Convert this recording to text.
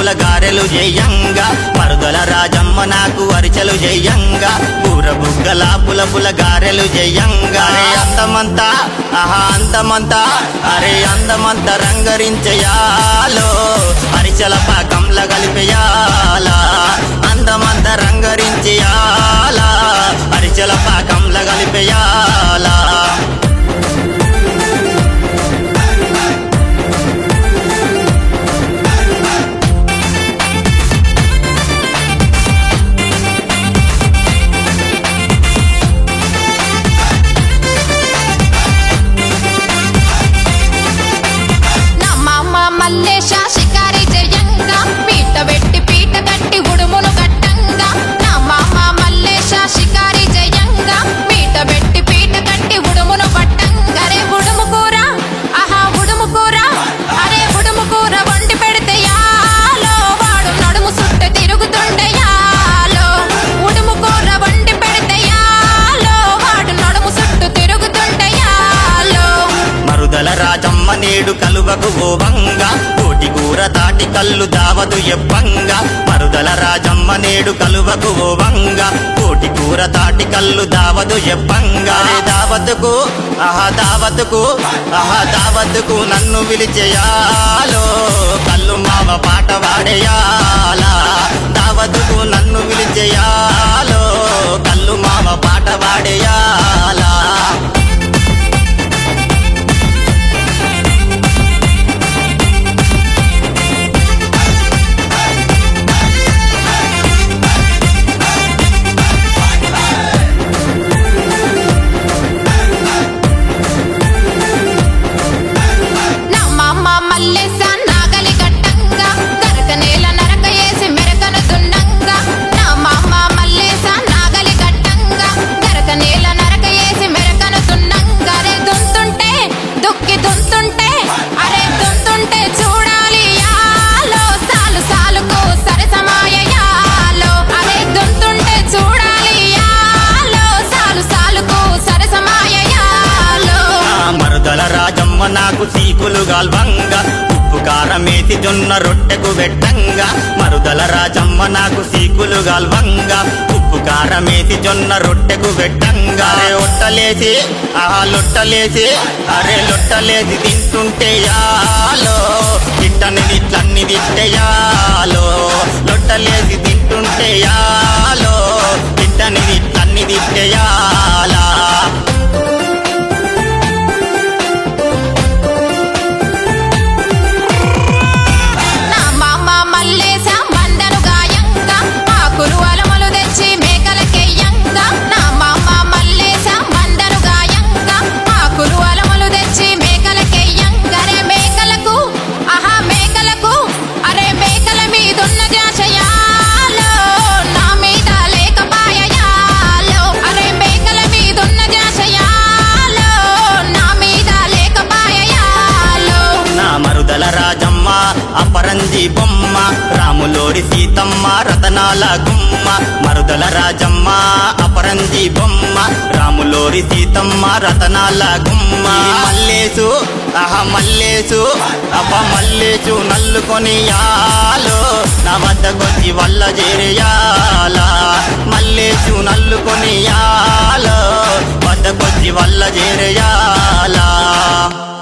పుల గారెలు జయంగా మరుదల రాజమ్మ నాకు అరిచెలు జయంగా ఊర బుగ్గల పుల పుల గారెలు జయంగా అరే అందమంతా ఆహా అందమంతా అరే అందమంతా రంగరించయాలో అరిచెల పాకంల కలిపేయాలా అందమంతా రంగరించయాలా అరిచెల పాకంల కలిపేయాలా నా మామ మల్లేశ షికారి జయంగా పీట పెట్టి పీట కట్టి ఉడుమును కట్టంగా నా మామ మల్లేశ షికారి జయంగా పీట పెట్టి పీట కట్టి ఉడుమును పట్టంగా రే ఉడుము కూర ఆహా ఉడుము కూర అరే ఉడుము కూర వండి పెడితే యాలో వాడు నడుము సుట్ట తిరుగుతుండే యాలో ఉడుము కూర వండి పెడితే యాలో వాడు నడుము సుట్టు తిరుగుతుండే యాలో మరుదల రాజమ్మ నేడు కలువకు ఓవంగా కోటి కూర దాటి కళ్ళు దావదు ఎప్పంగా మరుదల రాజమ్మ నేడు కలువకు ఓవంగా కోటి కూర దాటి కళ్ళు దావదు ఎప్పంగా రే దావతుకు ఆహా దావతుకు ఆహా దావతుకు నన్ను పిలిచేయాలో కళ్ళు మావ పాట వాడేయాలా దావతుకు నన్ను పిలిచేయాలో కళ్ళు మావ పాట వాడేయాలా నా మామ మల్లెస నాగలి గట్టంగా కరక నేల నరక వేసి మెరకన దున్నంగా నా మామ మల్లెస నాగలి గట్టంగా కరక నేల నరక వేసి మెరకన దున్నంగా రే దుంతుంటే దుక్కి దుంతుంటే అరే దుంతుంటే చూడాలి యాలో సాలు సాలుకు సరసమాయ యాలో అరే దుంతుంటే చూడాలి యాలో సాలు సాలుకు సరసమాయ యాలో ఆ మరుదల రాజమ్మ నాకు సీకులు గాల్వంగా ఉప్పు కారమేసి జొన్న రొట్టెకు వెట్టంగా మరుదల రాజమ్మ నాకు సీకులు గాల్వంగా ఉప్పు కారమేసి జొన్న రొట్టెకు వెట్టంగా అరే ఒట్టలేసి ఆహా లొట్టలేసి అరే లొట్టలేసి తింటుంటే యాలో తిట్టని తిట్లన్ని తిట్టేయాలో లొట్టలేసి తింటుంటే యాలో తిట్టని తిట్లన్ని తిట్టేయాలా నా మామ మల్లేశ మందను గాయంగా ఆకులు అలమలు తెచ్చి మేకలకెయ్యంగా నా మామ మల్లేశ మందను గాయంగా ఆకులు అలమలు తెచ్చి మేకలకెయ్యంగా రే మేకలకు ఆహా మేకలకు అరే మేకల మీదున్న జాషయాలో నా మీద లేకపాయయాలో అరే మేకల మీదున్న జాషయాలో నా మీద లేకపాయయాలో నా మరుదల రాజమ్మ అపరంజి బొమ్మ రాములోరి సీతమ్మ రతనాల గుమ్మ మరుదల రాజమ్మ అపరంజి బొమ్మ రాములోరి సీతమ్మ రతనాల గుమ్మ మల్లేసు ఆహ మల్లేసు అప్ప మల్లేసు నల్లుకొని యాలో నా వద్దకొచ్చి వల్ల చేరేయాలా మల్లేసు నల్లుకొని యాలో వద్దకొచ్చి వల్ల చేరేయాలా